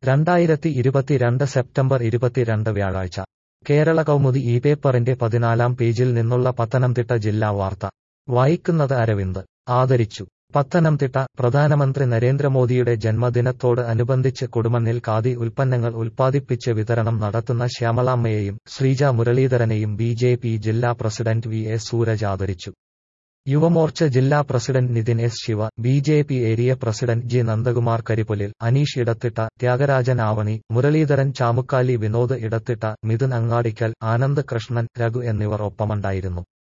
രണ്ടായിരത്തി ഇരുപത്തിരണ്ട് സെപ്റ്റംബർ ഇരുപത്തിരണ്ട് വ്യാഴാഴ്ച കേരള കൗമുദി ഈ പേപ്പറിന്റെ പതിനാലാം പേജിൽ നിന്നുള്ള പത്തനംതിട്ട ജില്ലാ വാർത്ത വായിക്കുന്നത് അരവിന്ദ് ആദരിച്ചു പത്തനംതിട്ട പ്രധാനമന്ത്രി നരേന്ദ്രമോദിയുടെ ജന്മദിനത്തോട് അനുബന്ധിച്ച് കൊടുമണ്ണിൽ ഖാദി ഉൽപ്പന്നങ്ങൾ ഉൽപ്പാദിപ്പിച്ച് വിതരണം നടത്തുന്ന ശ്യാമളാമ്മയെയും ശ്രീജ മുരളീധരനെയും ബി ജെ പി ജില്ലാ പ്രസിഡന്റ് വി എസ് സൂരജ് ആദരിച്ചു യുവമോർച്ച ജില്ലാ president Nithin S Shiva B J P area president G Nandakumar കരിപ്പൊലിൽ അനീഷ് ഇടത്തിട്ട ത്യാഗരാജൻ ആവണി മുരളീധരൻ ചാമുക്കാലി വിനോദ് ഇടത്തിട്ട മിഥുൻ അങ്ങാടിക്കൽ ആനന്ദ് കൃഷ്ണൻ രഘു എന്നിവർ ഒപ്പമുണ്ടായിരുന്നു